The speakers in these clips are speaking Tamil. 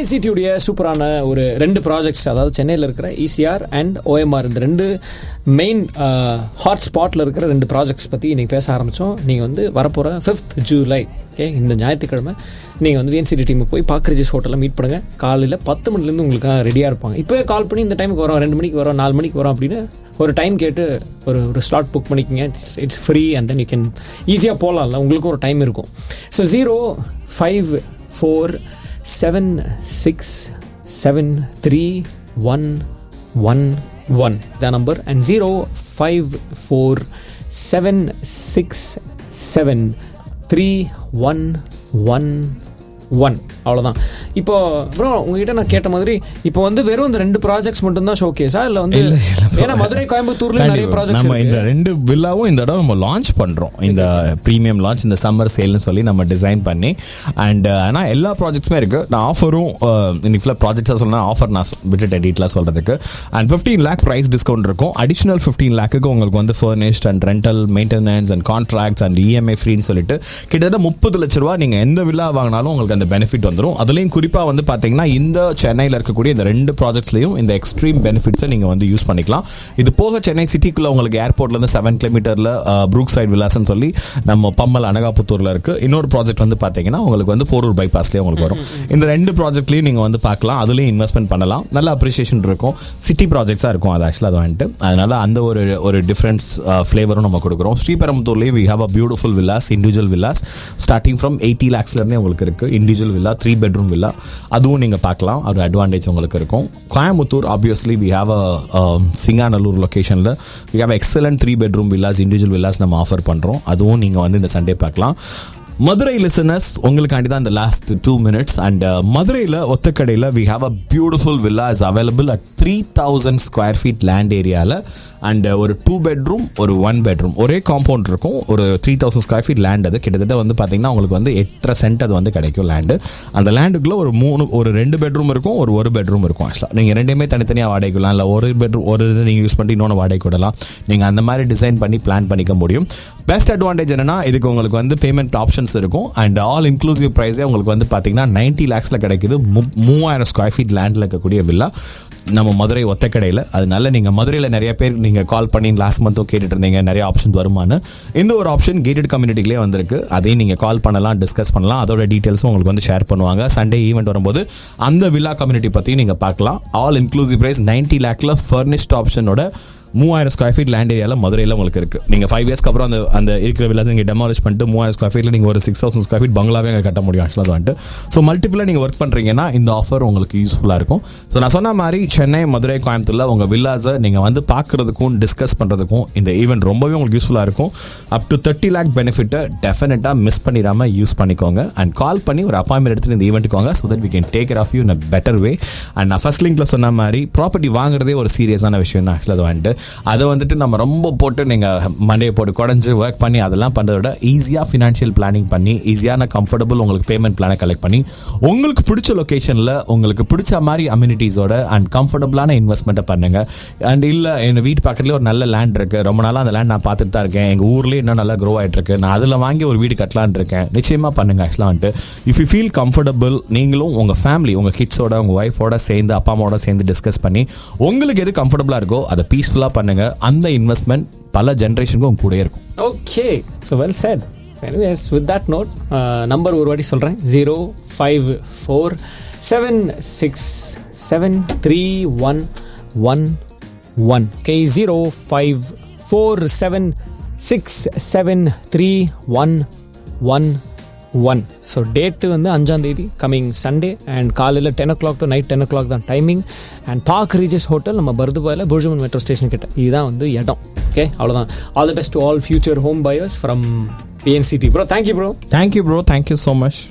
விஎன்சிடியுடைய சூப்பரான ஒரு ரெண்டு ப்ராஜெக்ட்ஸ் அதாவது சென்னையில் இருக்கிற இசிஆர் அண்ட் ஓஎம்ஆர் இந்த ரெண்டு மெயின் ஹாட் ஸ்பாட்டில் இருக்கிற ரெண்டு ப்ராஜெக்ட்ஸ் பற்றி இன்றைக்கி பேச ஆரம்பித்தோம் நீங்கள் வந்து வரப்போகிற ஃபிஃப்த் ஜூலை ஓகே இந்த ஞாயிற்றுக்கிழமை நீங்கள் வந்து விஎன்சிடி டீமுக்கு போய் பாக்ரிஜிஸ் ஹோட்டலில் மீட் பண்ணுங்கள் காலையில் பத்து மணிலேருந்து உங்களுக்கு ரெடியாக இருப்பாங்க இப்போவே கால் பண்ணி இந்த டைமுக்கு வரோம் ரெண்டு மணிக்கு வரோம் நாலு மணிக்கு வரோம் அப்படின்னு ஒரு டைம் கேட்டு ஒரு ஒரு ஸ்லாட் புக் பண்ணிக்கோங்க it's free and then you can ஈஸியாக போகலாம்ல உங்களுக்கும் ஒரு டைம் இருக்கும் so zero five four seven six seven three one one one the number and zero five four seven six seven three one one one அவ்வளோதான் இப்போ ப்ரோ உங்ககிட்ட நான் கேட்ட மாதிரி இப்போ வந்து வெறும் இந்த ரெண்டு ப்ராஜெக்ட்ஸ் மட்டும்தான் ஷோ கேஸா இல்லை வந்து ஏன்னா மதுரை கோயம்புத்தூர்ல நிறைய கண்டிப்பா. ப்ராஜெக்ட்ஸ் நம்ம இந்த ரெண்டு வில்லாவும் இந்த இடம் நம்ம லான்ச் பண்றோம் இந்த ப்ரீமியம் லான்ச் இந்த சம்மர் சேல்னு சொல்லி நம்ம டிசைன் பண்ணி அண்ட் ஆனா எல்லா ப்ராஜெக்ட்ஸுமே இருக்கு நான் ஆஃபரும் இன்னைக்கு ஃபுல்லாக ப்ராஜெக்ட்ஸாக சொல்லணும் ஆஃபர் நான் சொ- விட்டுட்டேன் டீட்டெயிலாக சொல்றதுக்கு and fifteen lakh price discount இருக்கும் அடிஷனல் ஃபிஃப்டீன் லேக்குக்கு உங்களுக்கு வந்து furnished and rental maintenance and contracts and EMI ஃப்ரீன்னு சொல்லிட்டு கிட்டத்தட்ட முப்பது லட்ச ரூபா நீங்க எந்த வில்லா வாங்கினாலும் உங்களுக்கு அந்த பெனிஃபிட் வந்துடும் அதுலயும் குறிப்பா வந்து பாத்தீங்கன்னா இந்த சென்னையில் இருக்கக்கூடிய இந்த ரெண்டு ப்ராஜெக்ட்ஸ்லயும் இந்த எக்ஸ்ட்ரீம் பெனிஃபிட்ஸை நீங்க வந்து யூஸ் பண்ணிக்கலாம் இது போக சென்னை சிட்டிக்குள்ள உங்களுக்கு ஏர்போர்ட்ல இருந்து செவன் கிலோமீட்டர்ல ப்ரூக் சைட் விலாசம் சொல்லி நம்ம பம்மல் அனகாபுத்தூர்ல இருக்கு இன்னொரு ப்ராஜெக்ட் வந்து பாத்தீங்கன்னா உங்களுக்கு வந்து போரூர் பைபாஸ்லயே உங்களுக்கு வரும் இந்த ரெண்டு ப்ராஜெக்ட்லயும் நீங்க வந்து பார்க்கலாம் அதுலயும் இன்வெஸ்ட்மெண்ட் பண்ணலாம் நல்ல அப்ரிசியேஷன் இருக்கும் சிட்டி ப்ராஜெக்ட்ஸா இருக்கும் அது ஆக்சுவலாக அது வந்துட்டு அதனால அந்த ஒரு ஒரு டிஃபரன்ஸ் ஃபிளேவரும் நம்ம கொடுக்குறோம் ஸ்ரீபெரும்புத்தூர்லேயும் we have a beautiful villas individual villas starting from eighty லேக்ஸ்லேருந்தே உங்களுக்கு இருக்கு individual villa three bedroom villa அதுவும் நீங்க பார்க்கலாம் ஒரு அட்வான்டேஜ் உங்களுக்கு இருக்கும் Coimbatore obviously we have a Singanallur லொகேஷனில் we have excellent three bedroom villas individual villas நம்ம ஆஃபர் பண்றோம் அதுவும் நீங்க வந்து இந்த சண்டே பார்க்கலாம் மதுரை லிசனர்ஸ் உங்களுக்காண்டி தான் இந்த லாஸ்ட் டூ மினிட்ஸ் அண்ட் மதுரையில் ஒத்தக்கடையில் we have a beautiful villa is available at three thousand square feet land ஏரியாவில் அண்ட் ஒரு டூ பெட்ரூம் ஒரு ஒன் பெட்ரூம் ஒரே காம்பவுண்ட் இருக்கும் ஒரு three thousand square feet land அது கிட்டத்தட்ட வந்து பார்த்தீங்கன்னா உங்களுக்கு வந்து எட்டரை சென்ட் அது வந்து கிடைக்கும் லேண்டு அந்த லேண்டுக்குள்ள ஒரு மூணு ஒரு ரெண்டு பெட்ரூம் இருக்கும் ஒரு ஒரு பெட்ரூம் இருக்கும் ஆக்சுவலாக நீங்கள் ரெண்டுமே தனித்தனியாக வாடகை விடலாம் இல்லை ஒரு பெட்ரூம் ஒரு இது நீங்கள் யூஸ் பண்ணி இன்னொன்று வாடகை விடலாம் நீங்கள் அந்த மாதிரி டிசைன் பண்ணி பிளான் பண்ணிக்க முடியும் பெஸ்ட் அட்வான்டேஜ் என்னன்னா இதுக்கு உங்களுக்கு வந்து பேமெண்ட் ஆப்ஷன்ஸ் இருக்கும் அண்ட் ஆல் இன்க்ளூசிவ் ப்ரைஸே உங்களுக்கு வந்து பார்த்தீங்கன்னா நைன்டி லேக்ஸில் கிடைக்குது மு- மூவாயிரம் ஸ்கொயர் ஃபீட் லேண்டில் இருக்கக்கூடிய வில்லா நம்ம மதுரை ஒத்தக்கடையில் அதனால நீங்கள் மதுரையில் நிறைய பேர் நீங்கள் கால் பண்ணி லாஸ்ட் மந்த்தும் கேட்டுட்டு இருந்தீங்க நிறைய ஆப்ஷன்ஸ் வருமானு இந்த ஒரு ஆப்ஷன் கேட்டட் கம்யூனிட்டிலே வந்திருக்கு அதையும் நீங்கள் கால் பண்ணலாம் டிஸ்கஸ் பண்ணலாம் அதோட டீட்டெயில்ஸும் உங்களுக்கு வந்து ஷேர் பண்ணுவாங்க சண்டே ஈவெண்ட் வரும்போது அந்த வில்லா கம்யூனிட்டி பற்றியும் நீங்கள் பார்க்கலாம் ஆல் இன்க்ளூசிவ் ப்ரைஸ் நைன்டி லேக்கில் ஃபர்னிஷ்ட் ஆப்ஷனோட மூவாயிரம் ஸ்கொயர் ஃபீட் லேண்ட் ஏரியாவில் மதுரையில் உங்களுக்கு இருக்கு நீங்க ஃபைவ் இயர்ஸ்க்கு அப்புறம் அந்த அந்த இருக்கிற வில்லாஸ் நீங்க டெமாலிஷ் பண்ணிட்டு மூவாயிரம் ஸ்கொயர் ஃபீட்ல நீங்க ஒரு சிக்ஸ் தௌசண்ட் ஸ்கொயர் ஃபீட் பங்களாவே அங்கே கட்ட முடியும் ஆக்சுவலாக வந்துட்டு ஸோ மல்டிபிளாக நீங்க ஒர்க் பண்றீங்கன்னா இந்த ஆஃபர் உங்களுக்கு யூஸ்ஃபுல்லாக இருக்கும் ஸோ நான் சொன்ன மாதிரி சென்னை மதுரை கோயம்புத்தூர்ல உங்க வில்லாஸை நீங்க வந்து பார்க்கறதுக்கும் டிஸ்கஸ் பண்றதுக்கும் இந்த ஈவெண்ட் ரொம்பவே உங்களுக்கு யூஸ்ஃபுல்லாக இருக்கும் அப் டு தேர்ட்டி லேக் பெனிஃபிட்டை டெஃபினட்டாக மிஸ் பண்ணிடாம யூஸ் பண்ணிக்கோங்க அண்ட் கால் பண்ணி ஒரு அப்பாயின்மெண்ட் எடுத்து இந்த ஈவெண்ட்டுக்கு வாங்க so that we can take care of you in a better way and நான் ஃபர்ஸ்ட் லிங்க்ல சொன்ன மாதிரி ப்ராப்பர்ட்டி வாங்குறதே ஒரு சீரியஸான விஷயம் தான் ஆக்சுவலாக அது வந்துட்டு அதை வந்துட்டு நம்ம ரொம்ப போட்டு நீங்கள் மண்டையை போட்டு குடஞ்சு ஒர்க் பண்ணி அதெல்லாம் பண்ணுறத விட ஈஸியாக ஃபினான்ஷியல் பிளானிங் பண்ணி ஈஸியான கம்ஃபர்டபுள் உங்களுக்கு பேமெண்ட் பிளானை கலெக்ட் பண்ணி உங்களுக்கு பிடிச்ச லொக்கேஷனில் உங்களுக்கு பிடிச்ச மாதிரி அம்யூனிட்டிஸோட அண்ட் கம்ஃபர்டபுளான இன்வெஸ்ட்மெண்ட்டை பண்ணுங்க அண்ட் இல்லை என் வீட்டு பக்கத்துலேயே ஒரு நல்ல லேண்ட் இருக்கு ரொம்ப நாளாக அந்த லேண்ட் நான் பார்த்துட்டு தான் இருக்கேன் எங்கள் ஊர்லேயே இன்னும் நல்லா க்ரோ ஆயிட்டு இருக்கு நான் அதில் வாங்கி ஒரு வீடு கட்டலான்னு இருக்கேன் நிச்சயமாக பண்ணுங்க ஆக்சுவலாக வந்துட்டு இஃப் யூ ஃபீல் கம்ஃபர்டபுள் நீங்களும் உங்கள் ஃபேமிலி உங்கள் கிட்ஸோட உங்கள் ஒய்ஃபோட சேர்ந்து அப்பா அம்மாவோட சேர்ந்து டிஸ்கஸ் பண்ணி உங்களுக்கு எது கம்ஃபர்டபுளாக இருக்கோ அதை பீஸ்ஃபுல்லாக பண்ணுங்க அந்த இன்வெஸ்ட்மெண்ட் பல ஜென்ரேஷனுக்கும் உங்க கூடயே இருக்கும் okay so well set anyways with that note number ஒரு வாட்டி சொல்கிறேன் zero five four seven six seven three one one one okay zero five four seven six seven three one one one so date வந்து அஞ்சாம் தேதி கம்மிங் சண்டே அண்ட் காலையில் ten o'clock to night ten o'clock தான் timing and Park Regis hotel நம்ம பர்துபாயில் புர்ஜுமன் மெட்ரோ ஸ்டேஷன் கிட்ட இதுதான் வந்து இடம் ஓகே அவ்வளோதான் all the best to all future home buyers from BNCD bro thank you bro thank you bro thank you so much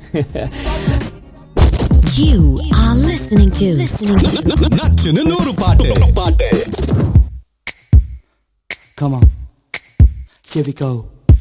You are listening to listening to நச்சுன்னு நூறு பாட்டு பாட்டு Come on. Here we go.